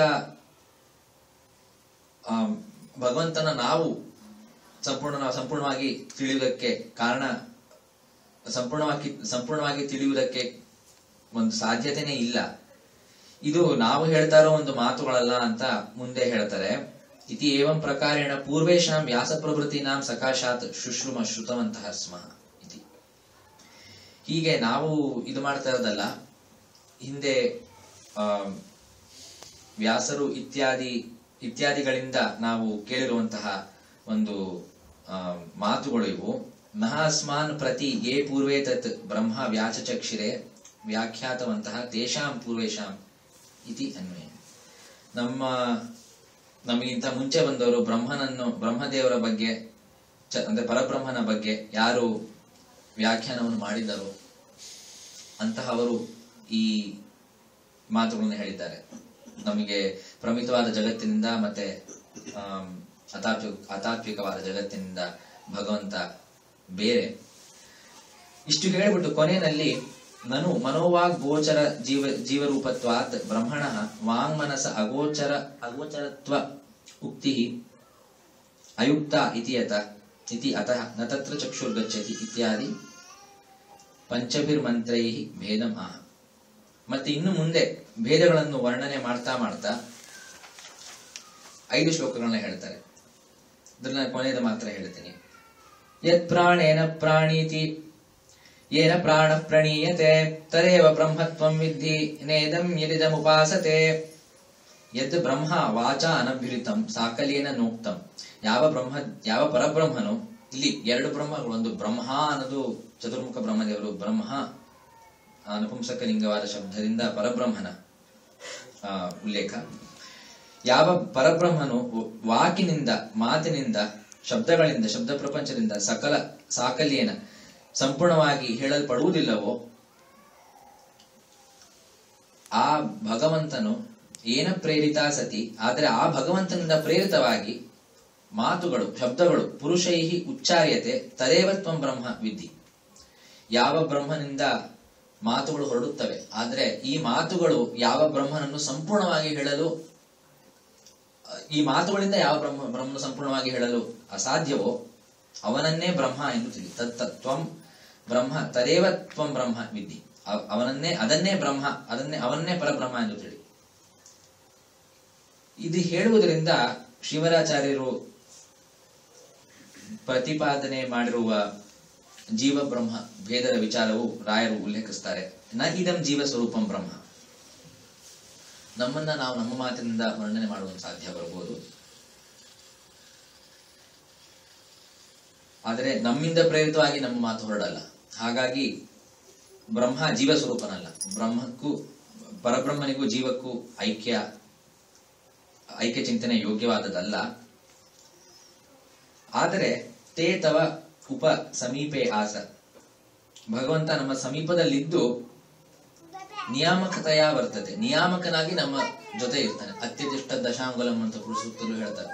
ಆಮ್, ಭಗವಂತನ ನಾವು ಸಂಪೂರ್ಣ ಸಂಪೂರ್ಣವಾಗಿ ತಿಳಿಯುವುದಕ್ಕೆ ಕಾರಣ ಸಂಪೂರ್ಣವಾಗಿ ಸಂಪೂರ್ಣವಾಗಿ ತಿಳಿಯುವುದಕ್ಕೆ ಒಂದು ಸಾಧ್ಯತೆನೇ ಇಲ್ಲ ಇದು ನಾವು ಹೇಳ್ತಾ ಇರೋ ಒಂದು ಮಾತುಗಳಲ್ಲ ಅಂತ ಮುಂದೆ ಹೇಳ್ತಾರೆ ಇತಿ ಏವಂ ಪ್ರಕಾರೇಣ ಪೂರ್ವೇಶಾಂ ವ್ಯಾಸ ಪ್ರಭೃತಿನಾಂ ಸಕಾಶಾತ್ ಶುಶ್ರುಮ ಶ್ರುತವಂತಹ ಸ್ಮಃ ಇತಿ ಹೀಗೆ ನಾವು ಇದು ಮಾಡ್ತಾ ಇರೋದಲ್ಲ ಹಿಂದೆ ಆಮ್, ವ್ಯಾಸರು ಇತ್ಯಾದಿ ಇತ್ಯಾದಿಗಳಿಂದ ನಾವು ಕೇಳಿರುವಂತಹ ಒಂದು ಆ, ಮಾತುಗಳು ಇವು ನಹ ಅಸ್ಮಾನ್ ಪ್ರತಿ ಯೇ ಪೂರ್ವೇ ತತ್ ಬ್ರಹ್ಮ ವ್ಯಾಚಚಕ್ಷಿರೆ ವ್ಯಾಖ್ಯಾತವಂತಹ ತೇಷಾಂ ಪೂರ್ವೇಶಾಂ ಇತಿ ಅನ್ವಯ ನಮ್ಮ ನಮಗಿಂತ ಮುಂಚೆ ಬಂದವರು ಬ್ರಹ್ಮನನ್ನು ಬ್ರಹ್ಮದೇವರ ಬಗ್ಗೆ ಚ- ಅಂದ್ರೆ ಪರಬ್ರಹ್ಮನ ಬಗ್ಗೆ ಯಾರು ವ್ಯಾಖ್ಯಾನವನ್ನು ಮಾಡಿದರೋ ಅಂತಹವರು ಈ ಮಾತುಗಳನ್ನು ಹೇಳಿದ್ದಾರೆ ನಮಗೆ ಪ್ರಮಿತವಾದ ಜಗತ್ತಿನಿಂದ ಮತ್ತೆ ಆಮ್, ಅತಾತ್ವಿಕ ಅತಾತ್ವಿಕವಾದ ಜಗತ್ತಿನಿಂದ ಭಗವಂತ ಬೇರೆ ಇಷ್ಟು ಹೇಳ್ಬಿಟ್ಟು ಕೊನೆಯಲ್ಲಿ ನನು ಮನೋವಾಗ್ ಗೋಚರ ಜೀವ ಜೀವರೂಪತ್ವಾತ್ ಬ್ರಹ್ಮಣ ವಾಂಗ್ಮನಸ ಅಗೋಚರ ಅಗೋಚರತ್ವ ಉಕ್ತಿ ಅಯುಕ್ತ ಇತಿ ಯತ ಇತಿ ಅತಃ ನ ತತ್ರ ಚಕ್ಷುರ್ಗಚ್ಚತಿ ಇತ್ಯಾದಿ ಪಂಚಭಿರ್ಮಂತ್ರೈ ಭೇದಂ ಆಹ ಮತ್ತೆ ಇನ್ನು ಮುಂದೆ ಭೇದಗಳನ್ನು ವರ್ಣನೆ ಮಾಡ್ತಾ ಮಾಡ್ತಾ ಐದು ಶ್ಲೋಕಗಳನ್ನ ಹೇಳ್ತಾರೆ ಅದನ್ನ ಕೊನೆಯದು ಮಾತ್ರ ಹೇಳ್ತೀನಿ ಯತ್ ಪ್ರಾಣೇನ ಪ್ರಾಣೀತಿ ಯೇನ ಪ್ರಾಣ ಪ್ರಣೀಯತೆ ತದೇವ ಬ್ರಹ್ಮತ್ವಂ ವಿದ್ಧಿ ನೇದಂ ಯದಿದಮುಪಾಸತೆ ಯದ್ ಬ್ರಹ್ಮ ವಾಚಾ ಅನಭಿರಿತಂ ಸಾಕಲ್ಯೇನ ನೋಕ್ತಂ ಯಾವ ಬ್ರಹ್ಮ ಯಾವ ಪರಬ್ರಹ್ಮನು ಇಲ್ಲಿ ಎರಡು ಬ್ರಹ್ಮಗಳು ಒಂದು ಬ್ರಹ್ಮ ಅನ್ನೋದು ಚತುರ್ಮುಖ ಬ್ರಹ್ಮದೇವರು ಬ್ರಹ್ಮ ಆ ನಪುಂಸಕ ಲಿಂಗವಾದ ಶಬ್ದದಿಂದ ಪರಬ್ರಹ್ಮನ ಆ, ಉಲ್ಲೇಖ ಯಾವ ಪರಬ್ರಹ್ಮನು ವಾಕಿನಿಂದ ಮಾತಿನಿಂದ ಶಬ್ದಗಳಿಂದ ಶಬ್ದ ಪ್ರಪಂಚದಿಂದ ಸಕಲ ಸಾಕಲ್ಯೇನ ಸಂಪೂರ್ಣವಾಗಿ ಹೇಳಲ್ಪಡುವುದಿಲ್ಲವೋ ಆ ಭಗವಂತನು ಏನ ಪ್ರೇರಿತ ಸತಿ ಆದರೆ ಆ ಭಗವಂತನಿಂದ ಪ್ರೇರಿತವಾಗಿ ಮಾತುಗಳು ಶಬ್ದಗಳು ಪುರುಷೈಹಿ ಉಚ್ಚಾರ್ಯತೆ ತದೇವ ತ್ವಂ ಬ್ರಹ್ಮ ವಿದ್ಧಿ ಯಾವ ಬ್ರಹ್ಮನಿಂದ ಮಾತುಗಳು ಹೊರಡುತ್ತವೆ ಆದರೆ ಈ ಮಾತುಗಳು ಯಾವ ಬ್ರಹ್ಮನನ್ನು ಸಂಪೂರ್ಣವಾಗಿ ಹೇಳಲು ಈ ಮಾತುಗಳಿಂದ ಯಾವ ಬ್ರಹ್ಮ ಬ್ರಹ್ಮನು ಸಂಪೂರ್ಣವಾಗಿ ಹೇಳಲು ಅಸಾಧ್ಯವೋ ಅವನನ್ನೇ ಬ್ರಹ್ಮ ಎಂದು ತಿಳಿ ತತ್ ತ್ವಂ ಬ್ರಹ್ಮ ತದೇವ ತ್ವಂ ಬ್ರಹ್ಮ ವಿದ್ಧಿ ಅವ- ಅವನನ್ನೇ ಅದನ್ನೇ ಬ್ರಹ್ಮ ಅದನ್ನೇ ಅವನ್ನೇ ಪರಬ್ರಹ್ಮ ಎಂದು ತಿಳಿ ಇದು ಹೇಳುವುದರಿಂದ ಶಿವರಾಚಾರ್ಯರು ಪ್ರತಿಪಾದನೆ ಮಾಡಿರುವ ಜೀವ ಬ್ರಹ್ಮ ಭೇದದ ವಿಚಾರವು ರಾಯರು ಉಲ್ಲೇಖಿಸ್ತಾರೆ ನ ಇದಂ ಜೀವ ಸ್ವರೂಪಂ ಬ್ರಹ್ಮ ನಮ್ಮನ್ನ ನಾವು ನಮ್ಮ ಮಾತಿನಿಂದ ವರ್ಣನೆ ಮಾಡುವಂತ ಸಾಧ್ಯ ಬರಬಹುದು ಆದರೆ ನಮ್ಮಿಂದ ಪ್ರೇರಿತವಾಗಿ ನಮ್ಮ ಮಾತು ಹೊರಡಲ್ಲ ಹಾಗಾಗಿ ಬ್ರಹ್ಮ ಜೀವ ಸ್ವರೂಪನಲ್ಲ ಬ್ರಹ್ಮಕ್ಕೂ ಪರಬ್ರಹ್ಮನಿಗೂ ಜೀವಕ್ಕೂ ಐಕ್ಯ ಐಕ್ಯ ಚಿಂತನೆ ಯೋಗ್ಯವಾದದಲ್ಲ ಆದರೆ ತೇ ತವ ಉಪ ಸಮೀಪೆ ಆಸ ಭಗವಂತ ನಮ್ಮ ಸಮೀಪದಲ್ಲಿದ್ದು ನಿಯಾಮಕತೆಯ ವರ್ತತೆ ನಿಯಾಮಕನಾಗಿ ನಮ್ಮ ಜೊತೆ ಇರ್ತಾನೆ ಅತ್ಯತಿಷ್ಠ ದಶಾಂಗುಲಂ ಅಂತ ಸೂಕ್ತಲು ಹೇಳ್ತಾರೆ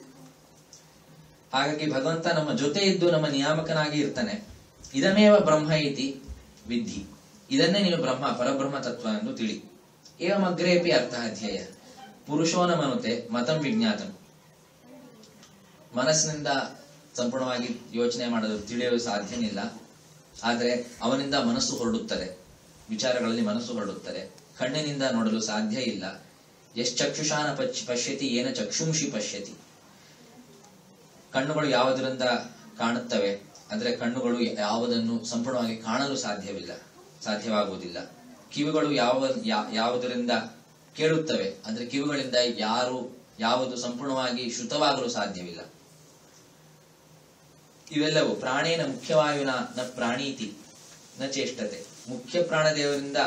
ಹಾಗಾಗಿ ಭಗವಂತ ನಮ್ಮ ಜೊತೆ ಇದ್ದು ನಮ್ಮ ನಿಯಾಮಕನಾಗಿ ಇರ್ತಾನೆ ಇದಮೇವ ಬ್ರಹ್ಮ ಇತಿ ವಿಧಿ ಇದನ್ನೇ ನೀನು ಬ್ರಹ್ಮ ಪರಬ್ರಹ್ಮ ತತ್ವ ಎಂದು ತಿಳಿ ಏವಮಗ್ರೇಪಿ ಅರ್ಥ ಧ್ಯೇಯ ಪುರುಷೋನ ಮನುತೆ ಮತಂ ವಿಜ್ಞಾತಂ ಮನಸ್ಸಿನಿಂದ ಸಂಪೂರ್ಣವಾಗಿ ಯೋಚನೆ ಮಾಡಲು ತಿಳಿಯಲು ಸಾಧ್ಯನಿಲ್ಲ ಆದರೆ ಅವನಿಂದ ಮನಸ್ಸು ಹೊರಡುತ್ತದೆ ವಿಚಾರಗಳಲ್ಲಿ ಮನಸ್ಸು ಹೊರಡುತ್ತದೆ ಕಣ್ಣಿನಿಂದ ನೋಡಲು ಸಾಧ್ಯ ಇಲ್ಲ ಎಶ್ಚಕ್ಷುಷಾನ ಪಚ್ ಪಶ್ಯತಿ ಏನ ಚಕ್ಷುಂಷಿ ಪಶ್ಯತಿ ಕಣ್ಣುಗಳು ಯಾವುದರಿಂದ ಕಾಣುತ್ತವೆ ಆದರೆ ಕಣ್ಣುಗಳು ಯಾವುದನ್ನು ಸಂಪೂರ್ಣವಾಗಿ ಕಾಣಲು ಸಾಧ್ಯವಿಲ್ಲ ಸಾಧ್ಯವಾಗುವುದಿಲ್ಲ ಕಿವಿಗಳು ಯಾವ ಯಾ- ಯಾವುದರಿಂದ ಕೇಳುತ್ತವೆ ಅಂದ್ರೆ ಕಿವಿಗಳಿಂದ ಯಾರು ಯಾವುದು ಸಂಪೂರ್ಣವಾಗಿ ಶುದ್ಧವಾಗಲು ಸಾಧ್ಯವಿಲ್ಲ ಇವೆಲ್ಲವೂ ಪ್ರಾಣೇನ ಮುಖ್ಯವಾಯುನ ನ ಪ್ರಾಣೀತಿ ನ ಚೇಷ್ಟತೆ ಮುಖ್ಯ ಪ್ರಾಣದೇವರಿಂದ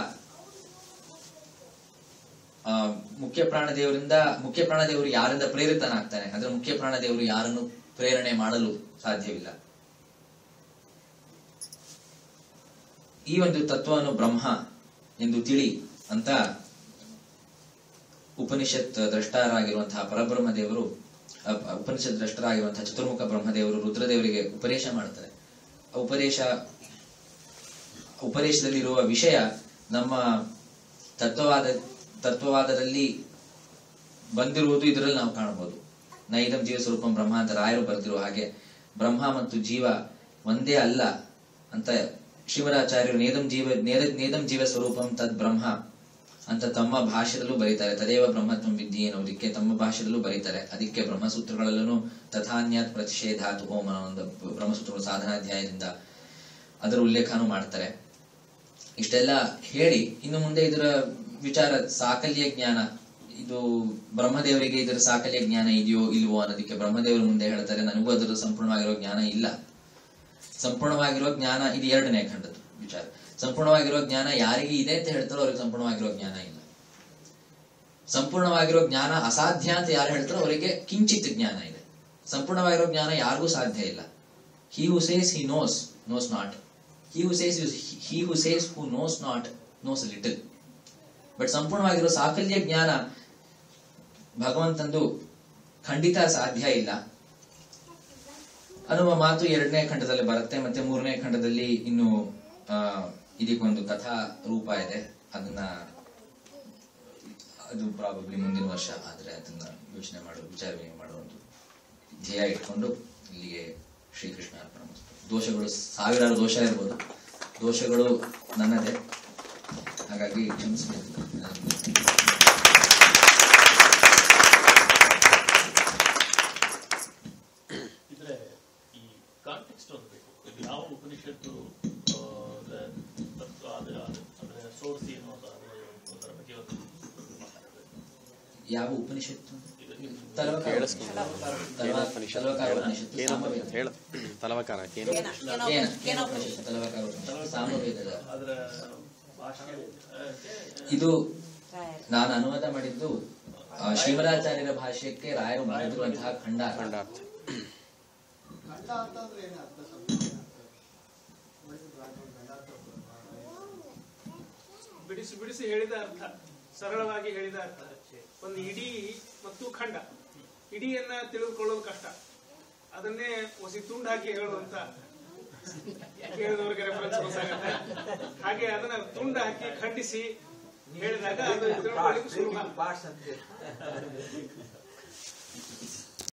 ಆ, ಮುಖ್ಯ ಪ್ರಾಣದೇವರಿಂದ ಮುಖ್ಯ ಪ್ರಾಣದೇವರು ಯಾರಿಂದ ಪ್ರೇರಿತನಾಗ್ತಾನೆ ಅಂದ್ರೆ ಮುಖ್ಯ ಪ್ರಾಣದೇವರು ಯಾರನ್ನು ಪ್ರೇರಣೆ ಮಾಡಲು ಸಾಧ್ಯವಿಲ್ಲ ಈ ಒಂದು ತತ್ವವನ್ನು ಬ್ರಹ್ಮ ಎಂದು ತಿಳಿ ಅಂತ ಉಪನಿಷತ್ ದ್ರಷ್ಟರಾಗಿರುವಂತಹ ಪರಬ್ರಹ್ಮ ದೇವರು ಅ- ಅ- ಉಪನಿಷತ್ ದ್ರಷ್ಟರಾಗಿರುವಂತಹ ಚತುರ್ಮುಖ ಬ್ರಹ್ಮದೇವರು ರುದ್ರದೇವರಿಗೆ ಉಪದೇಶ ಮಾಡ್ತಾರೆ ಆ ಉಪದೇಶ ಉಪದೇಶದಲ್ಲಿರುವ ವಿಷಯ ನಮ್ಮ ತತ್ವವಾದ ತತ್ವವಾದದಲ್ಲಿ ಬಂದಿರುವುದು ಇದರಲ್ಲಿ ನಾವು ಕಾಣಬಹುದು ನೈದಂ ಜೀವ ಸ್ವರೂಪಂ ಬ್ರಹ್ಮ ಅಂತ ರಾಯರು ಬರೆದಿರುವ ಹಾಗೆ ಬ್ರಹ್ಮ ಮತ್ತು ಜೀವ ಒಂದೇ ಅಲ್ಲ ಅಂತ ಶಿವರಾಚಾರ್ಯರು ನೇದಂ ಜೀವ ನೇದ ನೇದಂ ಜೀವ ಸ್ವರೂಪಂ ತದ್ ಬ್ರಹ್ಮ ಅಂತ ತಮ್ಮ ಭಾಷೆದಲ್ಲೂ ಬರೀತಾರೆ ತದೇವ ಬ್ರಹ್ಮತ್ವಂ ವಿದ್ಯೆ ಅನ್ನೋದಕ್ಕೆ ತಮ್ಮ ಭಾಷೆದಲ್ಲೂ ಬರೀತಾರೆ ಅದಕ್ಕೆ ಬ್ರಹ್ಮಸೂತ್ರಗಳಲ್ಲೂ ತಥಾನ್ಯಾತ್ ಪ್ರತಿಷೇಧಾತ್ ಓಂ ಅನ್ನೋ ಒಂದು ಬ್ರಹ್ಮಸೂತ್ರಗಳು ಸಾಧನಾಧ್ಯಾಯದಿಂದ ಅದರ ಉಲ್ಲೇಖನೂ ಮಾಡ್ತಾರೆ ಇಷ್ಟೆಲ್ಲ ಹೇಳಿ ಇನ್ನು ಮುಂದೆ ಇದರ ವಿಚಾರ ಸಾಕಲ್ಯ ಜ್ಞಾನ ಇದು ಬ್ರಹ್ಮದೇವರಿಗೆ ಇದರ ಸಾಕಲ್ಯ ಜ್ಞಾನ ಇದೆಯೋ ಇಲ್ವೋ ಅನ್ನೋದಕ್ಕೆ ಬ್ರಹ್ಮದೇವರು ಮುಂದೆ ಹೇಳ್ತಾರೆ ನನಗೂ ಅದರ ಸಂಪೂರ್ಣವಾಗಿರೋ ಜ್ಞಾನ ಇಲ್ಲ ಸಂಪೂರ್ಣವಾಗಿರೋ ಜ್ಞಾನ ಇದು ಎರಡನೇ ಖಂಡದ್ದು ವಿಚಾರ ಸಂಪೂರ್ಣವಾಗಿರೋ ಜ್ಞಾನ ಯಾರಿಗೆ ಇದೆ ಅಂತ ಹೇಳ್ತಾರೋ ಅವ್ರಿಗೆ ಸಂಪೂರ್ಣವಾಗಿರೋ ಜ್ಞಾನ ಇಲ್ಲ ಸಂಪೂರ್ಣವಾಗಿರೋ ಜ್ಞಾನ ಅಸಾಧ್ಯ ಅಂತ ಯಾರು ಹೇಳ್ತಾರೋ ಅವರಿಗೆ ಕಿಂಚಿತ್ ಜ್ಞಾನ ಇದೆ ಸಂಪೂರ್ಣವಾಗಿರೋ ಜ್ಞಾನ ಯಾರಿಗೂ ಸಾಧ್ಯ ಇಲ್ಲ he who says he knows knows not he who says he who says who knows not knows little but ಸಂಪೂರ್ಣವಾಗಿರೋ ಸಾಕಲ್ಯ ಜ್ಞಾನ ಭಗವಂತಂದು ಖಂಡಿತ ಸಾಧ್ಯ ಇಲ್ಲ ಅನ್ನುವ ಮಾತು ಎರಡನೇ ಖಂಡದಲ್ಲಿ ಬರುತ್ತೆ ಮತ್ತೆ ಮೂರನೇ ಖಂಡದಲ್ಲಿ ಇನ್ನು ಆ, ಇದಕ್ಕೊಂದು ಕಥಾ ರೂಪ ಇದೆ ಅದನ್ನ ಅದು ಪ್ರಾಬಬ್ಲಿ ಮುಂದಿನ ವರ್ಷ ಆದ್ರೆ ಅದನ್ನ ಯೋಚನೆ ಮಾಡೋ ವಿಚಾರ ವಿನಿಮಯ ಮಾಡೋ ಒಂದು ಧ್ಯೇಯ ಇಟ್ಕೊಂಡು ಇಲ್ಲಿಗೆ ಶ್ರೀಕೃಷ್ಣ ಅರ್ಪಣ ಮಸ್ತು. ದೋಷಗಳು ಸಾವಿರಾರು ದೋಷ ಇರ್ಬೋದು ದೋಷಗಳು ನನ್ನದೇ ಹಾಗಾಗಿ ಕ್ಷಮಿಸಬೇಕು ಇದ್ರೆ ಈ ಕಾಂಟೆಕ್ಸ್ಟ್ ಒಂದು ಬೇಕು ಇದು ಯಾವ ಉಪನಿಷತ್ತು ಆ, ಅಂದ್ರೆ ತತ್ವ ಅದು ಅದು- ಅಂದ್ರೆ ಸೋರ್ಸ್ ಏನು ಅಂತ ಅದು ಅದರ ಬಗ್ಗೆ ಒಂದು ಮಾತಾಡಬೇಕು ಯಾವ ಉಪನಿಷತ್ತು ಇದು ತಲವಕಾರ ಕೇಳಿಸ್ಕೊಂಡು. ತಲವ- ಉಪನಿಷತ್ತು ತಲವಕಾರ ಹೇಳ ಉಪನಿಷತ್ತು ಏನು ಸಾಮವೇದ. ಹೇಳ ತಲವಕಾರ ಕೇನು ಏನ? ಏನ ಉಪನಿಷತ್ತು? ತಲವಕಾರ ಉಪನಿಷತ್ತು. ಸಾಮವೇದದ ಅದರ ಭಾಷೆ ಆ, ಇದು ನಾನು ಅನುವಾದ ಮಾಡಿದ್ದು ಆ, ಶ್ರೀಮದಾಚಾರ್ಯರ ಭಾಷ್ಯಕ್ಕೆ ರಾಯರು ಬರೆದಿರುವಂತಹ ಖಂಡ ಖಂಡಾರ್ಥ ಗಂಡ ಅಂತಂದ್ರೆ ಏನು ಅರ್ಥ ಸಂಬಂಧ ಬಿಡಿಸಿ ಬಿಡಿಸಿ ಹೇಳಿದ ಅರ್ಥ ಸರಳವಾಗಿ ಹೇಳಿದ ಅರ್ಥ ಒಂದು ಇಡೀ ಮತ್ತು ಖಂಡ ಇಡಿಯನ್ನ ತಿಳಿದುಕೊಳ್ಳೋದು ಕಷ್ಟ ಅದನ್ನೇ ಒಸಿ ತುಂಡು ಹಾಕಿ ಹೇಳುವಂತ ಕೇಳಿದವ್ರಿಗೆ ರೆಫರೆನ್ಸ್ ಗೊತ್ತಾಗುತ್ತೆ ಹಾಗೆ ಅದನ್ನ ತುಂಡು ಹಾಕಿ ಖಂಡಿಸಿ ಹೇಳಿದಾಗ ಅದು ತಿಳ್ಕೊಳ್ಳಿಕ್ಕೆ ಸುಲಭ